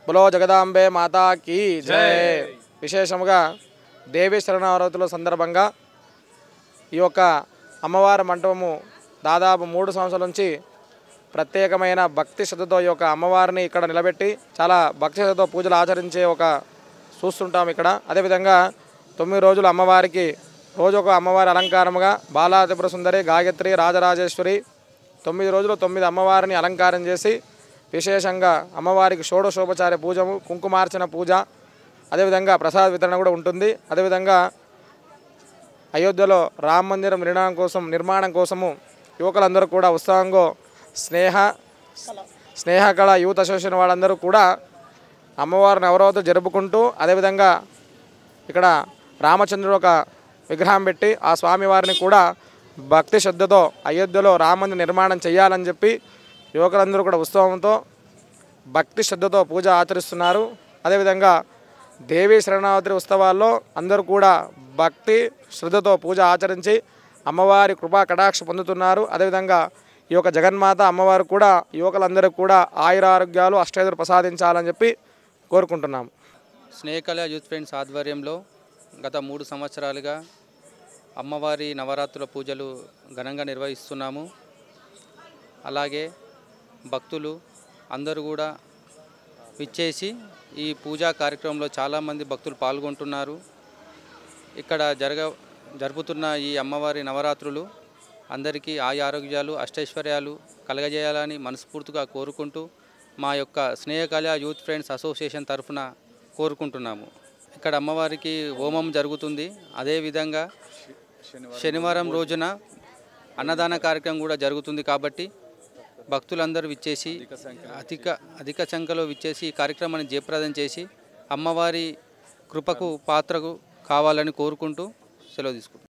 బులో జగదాంబే మాతా key జై విశేషముగా దేవి శరణావరతుల సందర్భంగా ఈ యొక్క అమ్మవారి మంటపము దాదాపు మూడు సంవత్సరాల నుంచి ప్రత్యేకమైన భక్తి శ్రద్ధతో ఈ యొక్క అమ్మవారిని ఇక్కడ నిలబెట్టి చాలా భక్తి శ్రద్ధతో పూజలు ఆచరించే ఒక చూస్తుంటాం ఇక్కడ అదేవిధంగా తొమ్మిది రోజులు అమ్మవారికి రోజు ఒక అమ్మవారి అలంకారముగా బాలా త్రిపుర సుందరి గాయత్రి రాజరాజేశ్వరి తొమ్మిది రోజులు తొమ్మిది అమ్మవారిని అలంకారం చేసి విశేషంగా అమ్మవారికి షోడశోపచార పూజము కుంకుమార్చన పూజ అదేవిధంగా ప్రసాద వితరణ కూడా ఉంటుంది అదేవిధంగా అయోధ్యలో రామ మందిరం నిర్మాణం కోసం నిర్మాణం కోసము యువకులందరూ కూడా ఉత్సాహంగా స్నేహ స్నేహకళ యూత్ అసోసియేషన్ వాళ్ళందరూ కూడా అమ్మవారిని ఎవరెవరితో జరుపుకుంటూ అదేవిధంగా ఇక్కడ రామచంద్రుడు ఒక విగ్రహం పెట్టి ఆ స్వామివారిని కూడా భక్తి శ్రద్ధతో అయోధ్యలో రామందిర నిర్మాణం చేయాలని చెప్పి యువకులందరూ కూడా ఉత్సవంతో భక్తి శ్రద్ధతో పూజ ఆచరిస్తున్నారు అదేవిధంగా దేవి శరణావతి ఉత్సవాల్లో అందరూ కూడా భక్తి శ్రద్ధతో పూజ ఆచరించి అమ్మవారి కృపా కటాక్ష పొందుతున్నారు అదేవిధంగా ఈ యొక్క జగన్మాత అమ్మవారు కూడా యువకులందరూ కూడా ఆయురారోగ్యాలు అష్టైదులు ప్రసాదించాలని చెప్పి కోరుకుంటున్నాము స్నేహకళ యూత్ ఫ్రెండ్స్ ఆధ్వర్యంలో గత మూడు సంవత్సరాలుగా అమ్మవారి నవరాత్రుల పూజలు ఘనంగా నిర్వహిస్తున్నాము అలాగే భక్తులు అందరూ కూడా విచ్చేసి ఈ పూజా కార్యక్రమంలో చాలామంది భక్తులు పాల్గొంటున్నారు ఇక్కడ జరగ జరుపుతున్న ఈ అమ్మవారి నవరాత్రులు అందరికీ ఆయు ఆరోగ్యాలు అష్టైశ్వర్యాలు కలగజేయాలని మనస్ఫూర్తిగా కోరుకుంటూ మా యొక్క స్నేహకళ యూత్ ఫ్రెండ్స్ అసోసియేషన్ తరఫున కోరుకుంటున్నాము ఇక్కడ అమ్మవారికి హోమం జరుగుతుంది అదేవిధంగా శనివారం రోజున అన్నదాన కార్యక్రమం కూడా జరుగుతుంది కాబట్టి భక్తులందరూ విచ్చేసి అధిక అధిక సంఖ్యలో విచ్చేసి ఈ కార్యక్రమాన్ని జయప్రదం చేసి అమ్మవారి కృపకు పాత్రకు కావాలని కోరుకుంటూ సెలవు తీసుకుంటాం